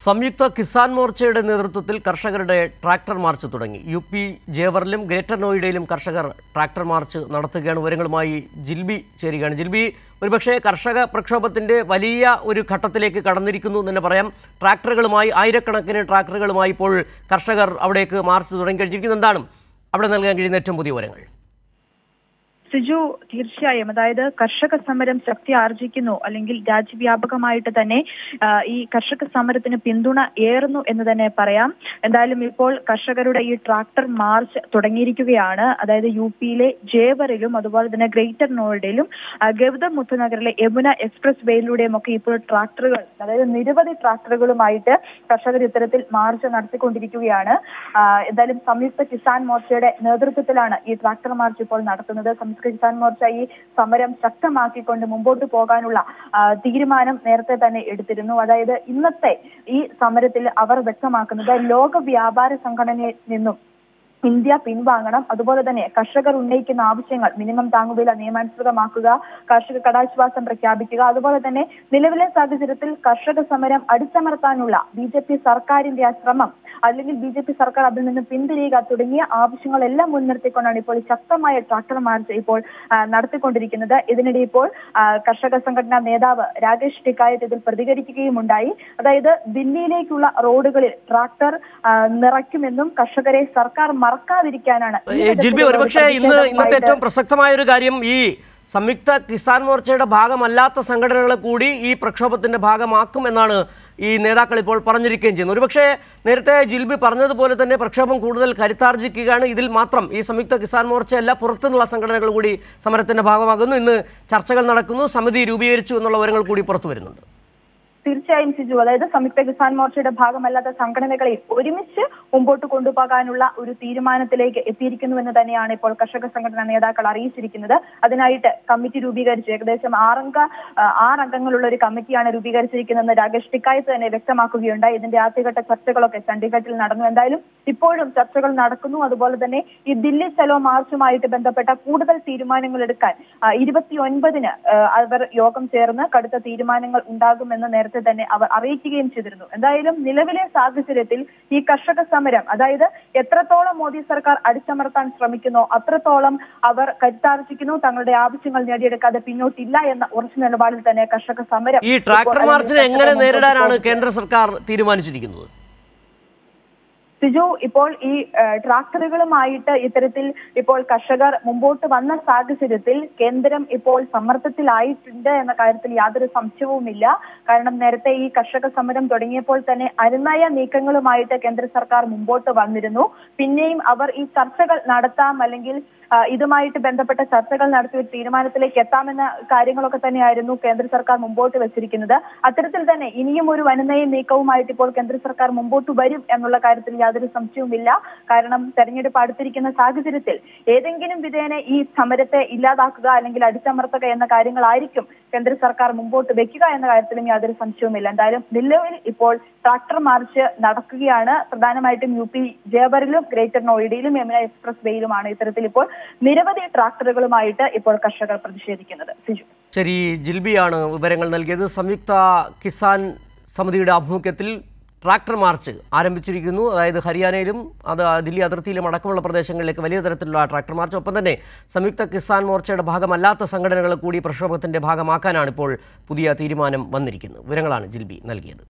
സംയുക്ത കിസാൻ മോർച്ചയുടെ നേതൃത്വത്തിൽ കർഷകരുടെ ട്രാക്ടർ മാർച്ച് തുടങ്ങി യു പി ജേവറിലും ഗ്രേറ്റർ നോയിഡയിലും കർഷകർ ട്രാക്ടർ മാർച്ച് നടത്തുകയാണ് വിവരങ്ങളുമായി ജിൽബി ചേരുകയാണ് ജിൽബി ഒരുപക്ഷേ കർഷക പ്രക്ഷോഭത്തിന്റെ വലിയ ഒരു ഘട്ടത്തിലേക്ക് കടന്നിരിക്കുന്നു എന്ന് തന്നെ പറയാം ട്രാക്ടറുകളുമായി ആയിരക്കണക്കിന് ട്രാക്ടറുകളുമായി ഇപ്പോൾ കർഷകർ അവിടേക്ക് മാർച്ച് തുടങ്ങി കഴിഞ്ഞിരിക്കുന്നു എന്താണ് അവിടെ നൽകാൻ കഴിയുന്ന ഏറ്റവും പുതിയ വിവരങ്ങൾ സിജു തീർച്ചയായും അതായത് കർഷക സമരം ശക്തി ആർജിക്കുന്നു അല്ലെങ്കിൽ രാജ്യവ്യാപകമായിട്ട് തന്നെ ആ, ഈ കർഷക സമരത്തിന് പിന്തുണ ഏറുന്നു എന്ന് തന്നെ പറയാം എന്തായാലും ഇപ്പോൾ കർഷകരുടെ ഈ ട്രാക്ടർ മാർച്ച് തുടങ്ങിയിരിക്കുകയാണ് അതായത് യു പിയിലെ ജേവറിലും അതുപോലെ തന്നെ ഗ്രേറ്റർ നോയിഡയിലും ആ, ഗൗതം മുത്തുനഗറിലെ യമുന എക്സ്പ്രസ് വേയിലൂടെയും ഒക്കെ ഇപ്പോൾ ട്രാക്ടറുകൾ അതായത് നിരവധി ട്രാക്ടറുകളുമായിട്ട് കർഷകർ ഇത്തരത്തിൽ മാർച്ച് നടത്തിക്കൊണ്ടിരിക്കുകയാണ് ആ, എന്തായാലും സംയുക്ത കിസാൻ മോർച്ചയുടെ നേതൃത്വത്തിലാണ് ഈ ട്രാക്ടർ മാർച്ച് ഇപ്പോൾ നടത്തുന്നത് സംയുക്ത കിസാൻ മോർച്ച ഈ സമരം ശക്തമാക്കിക്കൊണ്ട് മുമ്പോട്ട് പോകാനുള്ള ആ, തീരുമാനം നേരത്തെ തന്നെ എടുത്തിരുന്നു അതായത് ഇന്നത്തെ ഈ സമരത്തിൽ അവർ വ്യക്തമാക്കുന്നത് ലോക വ്യാപാര സംഘടനയിൽ നിന്നും ഇന്ത്യ പിൻവാങ്ങണം അതുപോലെ തന്നെ കർഷകർ ഉന്നയിക്കുന്ന ആവശ്യങ്ങൾ മിനിമം താങ്ങുവില നിയമാനുസൃതമാക്കുക കർഷക കടാശ്വാസം പ്രഖ്യാപിക്കുക അതുപോലെ തന്നെ നിലവിലെ സാഹചര്യത്തിൽ കർഷക സമരം അടിച്ചമർത്താനുള്ള ബി ജെ പി സർക്കാരിന്റെ ആ ശ്രമം അല്ലെങ്കിൽ ബി ജെ പി സർക്കാർ അതിൽ നിന്ന് പിന്തിരിയുക തുടങ്ങിയ ആവശ്യങ്ങളെല്ലാം മുൻനിർത്തിക്കൊണ്ടാണ് ഇപ്പോൾ ഈ ശക്തമായ ട്രാക്ടർ മാർച്ച് ഇപ്പോൾ ആ, നടത്തിക്കൊണ്ടിരിക്കുന്നത് ഇതിനിടെ ഇപ്പോൾ ആ, കർഷക സംഘടനാ നേതാവ് രാകേഷ് ടിക്കായത്ത് ഇതിൽ പ്രതികരിക്കുകയും ഉണ്ടായി അതായത് ദില്ലിയിലേക്കുള്ള റോഡുകളിൽ ട്രാക്ടർ ആ, നിറയ്ക്കുമെന്നും കർഷകരെ സർക്കാർ മറക്കാതിരിക്കാനാണ് ഈ ഏ, ജിൽബി തരത്തിലുള്ള ഒരുപക്ഷെ ഇന്ന് ഇന്നത്തെ പ്രതിഷേധവുമായിട്ട് ഏറ്റവും പ്രസക്തമായ ഒരു കാര്യം ഈ സംയുക്ത കിസാൻ മോർച്ചയുടെ ഭാഗമല്ലാത്ത സംഘടനകളെ കൂടി ഈ പ്രക്ഷോഭത്തിന്റെ ഭാഗമാക്കും എന്നാണ് ഈ നേതാക്കൾ ഇപ്പോൾ പറഞ്ഞിരിക്കുകയും ചെയ്യുന്നത് ഒരുപക്ഷെ നേരത്തെ ജിൽബി പറഞ്ഞതുപോലെ തന്നെ പ്രക്ഷോഭം കൂടുതൽ കരുത്താർജിക്കുകയാണ് ഇതിൽ മാത്രം ഈ സംയുക്ത കിസാൻ മോർച്ചയല്ല പുറത്തുനിന്നുള്ള സംഘടനകൾ കൂടി സമരത്തിന്റെ ഭാഗമാകുന്നു ഇന്ന് ചർച്ചകൾ നടക്കുന്നു സമിതി രൂപീകരിച്ചു എന്നുള്ള വിവരങ്ങൾ കൂടി പുറത്തു വരുന്നുണ്ട് തീർച്ചയായും സിജു അതായത് സംയുക്ത കിസാൻ മോർച്ചയുടെ ഭാഗമല്ലാത്ത സംഘടനകളെ ഒരുമിച്ച് മുമ്പോട്ട് കൊണ്ടുപോകാനുള്ള ഒരു തീരുമാനത്തിലേക്ക് എത്തിയിരിക്കുന്നുവെന്ന് തന്നെയാണ് ഇപ്പോൾ കർഷക സംഘടനാ നേതാക്കൾ അറിയിച്ചിരിക്കുന്നത് അതിനായിട്ട് കമ്മിറ്റി രൂപീകരിച്ചു ഏകദേശം ആറംഗ ആ, ആറംഗങ്ങളുള്ള ഒരു കമ്മിറ്റിയാണ് രൂപീകരിച്ചിരിക്കുന്നതെന്ന് രാകേഷ് ടിക്കായത്ത് തന്നെ വ്യക്തമാക്കുകയുണ്ടായി ഇതിന്റെ ആദ്യഘട്ട ചർച്ചകളൊക്കെ ചണ്ഡീഗഡിൽ നടന്നു എന്തായാലും ഇപ്പോഴും ചർച്ചകൾ നടക്കുന്നു അതുപോലെ തന്നെ ഈ ദില്ലി ചലോ മാർച്ചുമായിട്ട് ബന്ധപ്പെട്ട കൂടുതൽ തീരുമാനങ്ങൾ എടുക്കാൻ ഇരുപത്തി ഒൻപതിന് അവർ യോഗം ചേർന്ന് കടുത്ത തീരുമാനങ്ങൾ ഉണ്ടാകുമെന്ന് നേരത്തെ തന്നെ അവർ അറിയിക്കുകയും ചെയ്തിരുന്നു എന്തായാലും നിലവിലെ സാഹചര്യത്തിൽ ഈ കർഷക സമരം അതായത് എത്രത്തോളം മോദി സർക്കാർ അടിച്ചമർത്താൻ ശ്രമിക്കുന്നോ അത്രത്തോളം അവർ കരുത്താർജിക്കുന്നു തങ്ങളുടെ ആവശ്യങ്ങൾ നേടിയെടുക്കാതെ പിന്നോട്ടില്ല എന്ന ഉറച്ച നിലപാടിൽ തന്നെ കർഷക സമരം ഈ ട്രാക്ടർ ഇപ്പോൾ മാർച്ചിനെ എങ്ങനെ മുമ്പോട്ട് നേരിടാനാണ് പോകുന്നത്. കേന്ദ്ര സർക്കാർ തീരുമാനിച്ചിരിക്കുന്നത് സിജു ഇപ്പോൾ ഈ ഏഹ്, ട്രാക്ടറുകളുമായിട്ട് ഇത്തരത്തിൽ ഇപ്പോൾ കർഷകർ മുമ്പോട്ട് വന്ന സാഹചര്യത്തിൽ കേന്ദ്രം ഇപ്പോൾ സമ്മർദ്ദത്തിലായിട്ടുണ്ട് എന്ന കാര്യത്തിൽ യാതൊരു സംശയവുമില്ല കാരണം നേരത്തെ ഈ കർഷക സമരം തുടങ്ങിയപ്പോൾ തന്നെ അനുനയ നീക്കങ്ങളുമായിട്ട് കേന്ദ്ര സർക്കാർ മുമ്പോട്ട് വന്നിരുന്നു പിന്നെയും അവർ ഈ ചർച്ചകൾ നടത്താം അല്ലെങ്കിൽ ആ, ഇതുമായിട്ട് ബന്ധപ്പെട്ട ചർച്ചകൾ നടത്തി ഒരു തീരുമാനത്തിലേക്ക് എത്താമെന്ന കാര്യങ്ങളൊക്കെ തന്നെയായിരുന്നു കേന്ദ്ര സർക്കാർ മുമ്പോട്ട് വെച്ചിരിക്കുന്നത് അത്തരത്തിൽ തന്നെ ഇനിയും ഒരു അനുനയ നീക്കവുമായിട്ട് ഇപ്പോൾ കേന്ദ്ര സർക്കാർ മുമ്പോട്ട് വരും എന്നുള്ള കാര്യത്തിൽ യാതൊരു സംശയവുമില്ല കാരണം തെരഞ്ഞെടുപ്പ് അടുത്തിരിക്കുന്ന സാഹചര്യത്തിൽ ഏതെങ്കിലും വിധേന ഈ സമരത്തെ ഇല്ലാതാക്കുക അല്ലെങ്കിൽ അടിച്ചമർത്തുക എന്ന കാര്യങ്ങളായിരിക്കും കേന്ദ്ര സർക്കാർ മുമ്പോട്ട് വെക്കുക എന്ന കാര്യത്തിലും യാതൊരു സംശയവുമില്ല എന്തായാലും നിലവിൽ ഇപ്പോൾ ട്രാക്ടർ മാർച്ച് നടക്കുകയാണ് പ്രധാനമായിട്ടും യു പി ജേബറിലും ഗ്രേറ്റർ നോയിഡയിലും യമുന എക്സ്പ്രസ് വേയിലുമാണ് ഇത്തരത്തിൽ ഇപ്പോൾ നിരവധി ട്രാക്ടറുകളുമായിട്ട് ഇപ്പോൾ കർഷകർ പ്രതിഷേധിക്കുന്നത് സിജു ശരി ജിൽബിയാണ് വിവരങ്ങൾ നൽകിയത് സംയുക്ത കിസാൻ സമിതിയുടെ ആഭിമുഖ്യത്തിൽ ട്രാക്ടർ മാർച്ച് ആരംഭിച്ചിരിക്കുന്നു അതായത് ഹരിയാനയിലും അത് ദില്ലി അതിർത്തിയിലും അടക്കമുള്ള പ്രദേശങ്ങളിലേക്ക് വലിയ തരത്തിലുള്ള ട്രാക്ടർ മാർച്ച് ഒപ്പം തന്നെ സംയുക്ത കിസാൻ മോർച്ചയുടെ ഭാഗമല്ലാത്ത സംഘടനകളെ കൂടി പ്രക്ഷോഭത്തിന്റെ ഭാഗമാക്കാനാണ് ഇപ്പോൾ പുതിയ തീരുമാനം വന്നിരിക്കുന്നത് വിവരങ്ങളാണ് ജിൽബി നൽകിയത്